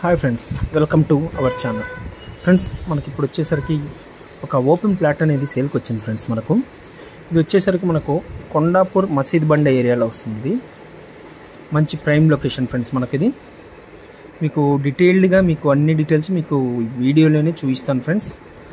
hi friends welcome to our channel friends మనకి ఇప్పుడు వచ్చేసరికి ఒక ఓపెన్ ప్లాట్ అనేది సేల్కి వచ్చింది ఫ్రెండ్స్ మనకు ఇది వచ్చేసరికి మనకు కొండాపూర్ మసీద్ బండ ఏరియాలో వస్తుంది మంచి ప్రైమ్ లొకేషన్ ఫ్రెండ్స్ మనకిది మీకు డీటెయిల్డ్గా మీకు అన్ని డీటెయిల్స్ మీకు వీడియోలోనే చూపిస్తాను ఫ్రెండ్స్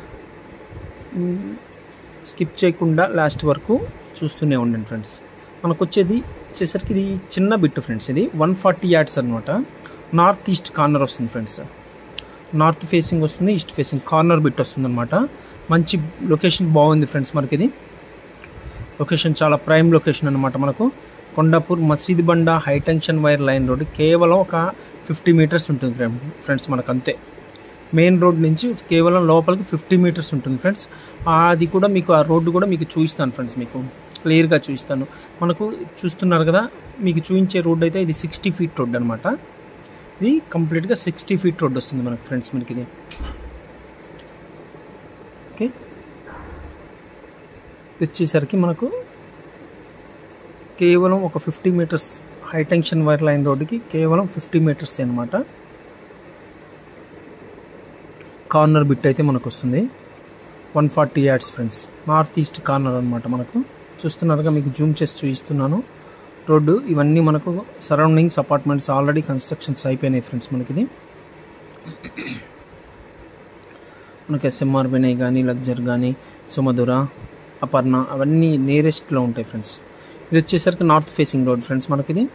స్కిప్ చేయకుండా లాస్ట్ వరకు చూస్తూనే ఉండండి ఫ్రెండ్స్ మనకు వచ్చేది వచ్చేసరికి ఇది చిన్న బిట్ ఫ్రెండ్స్ ఇది వన్ ఫార్టీ యాడ్స్ అనమాట నార్త్ ఈస్ట్ కార్నర్ వస్తుంది ఫ్రెండ్స్ నార్త్ ఫేసింగ్ వస్తుంది ఈస్ట్ ఫేసింగ్ కార్నర్ బిట్ వస్తుంది అనమాట మంచి లొకేషన్ బాగుంది ఫ్రెండ్స్ మనకి ఇది లొకేషన్ చాలా ప్రైమ్ లొకేషన్ అనమాట మనకు Kondapur Masjid Banda high tension wire line road కేవలం ఒక ఫిఫ్టీ మీటర్స్ ఉంటుంది ఫ్రెండ్ ఫ్రెండ్స్ మనకు అంతే మెయిన్ రోడ్ నుంచి కేవలం లోపలికి ఫిఫ్టీ మీటర్స్ ఉంటుంది ఫ్రెండ్స్ అది కూడా మీకు ఆ రోడ్డు కూడా మీకు చూపిస్తాను ఫ్రెండ్స్ మీకు క్లియర్గా చూపిస్తాను మనకు చూస్తున్నారు కదా మీకు చూపించే రోడ్ అయితే ఇది సిక్స్టీ ఫీట్ రోడ్ అనమాట ఇది కంప్లీట్గా సిక్స్టీ ఫీట్ రోడ్ వస్తుంది మనకు ఫ్రెండ్స్ మనకి ఇది ఓకే ఇది వచ్చేసరికి మనకు కేవలం ఒక fifty meters high tension wire line రోడ్డుకి కేవలం ఫిఫ్టీ మీటర్స్ అనమాట కార్నర్ బిట్ అయితే మనకు వస్తుంది one forty yards friends north east corner అనమాట మనకు చూస్తున్నారుగా మీకు జూమ్ చేసి చూపిస్తున్నాను రోడ్డు ఇవన్నీ మనకు సరౌండింగ్స్ అపార్ట్మెంట్స్ ఆల్రెడీ కన్స్ట్రక్షన్స్ అయిపోయినాయి ఫ్రెండ్స్ మనకి ఇది మనకి ఎస్ఎంఆర్ వినయ్ కానీ లగ్జర్ కానీ సుమధుర అపర్ణ అవన్నీ నియరెస్ట్లో ఉంటాయి ఫ్రెండ్స్ ఇది వచ్చేసరికి నార్త్ ఫేసింగ్ రోడ్ ఫ్రెండ్స్ మనకి ఇది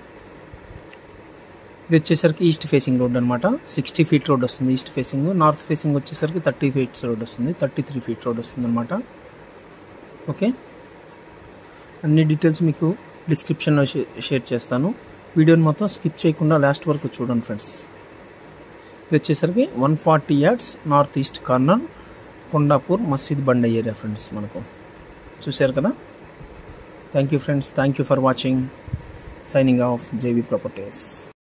ఇది వచ్చేసరికి ఈస్ట్ ఫేసింగ్ రోడ్ అనమాట సిక్స్టీ ఫీట్ రోడ్ వస్తుంది ఈస్ట్ ఫేసింగ్ నార్త్ ఫేసింగ్ వచ్చేసరికి థర్టీ ఫీట్స్ రోడ్ వస్తుంది థర్టీ త్రీ ఫీట్ రోడ్ వస్తుంది అనమాట ఓకే అన్ని డీటెయిల్స్ మీకు డిస్క్రిప్షన్లో షేర్ చేస్తాను వీడియోని మొత్తం స్కిప్ చేయకుండా లాస్ట్ వరకు చూడండి ఫ్రెండ్స్ ఇది వచ్చేసరికి one forty yards north east corner Kondapur Masjid Banda area friends మనకు చూశారు కదా thank you friends thank you for watching signing off JV properties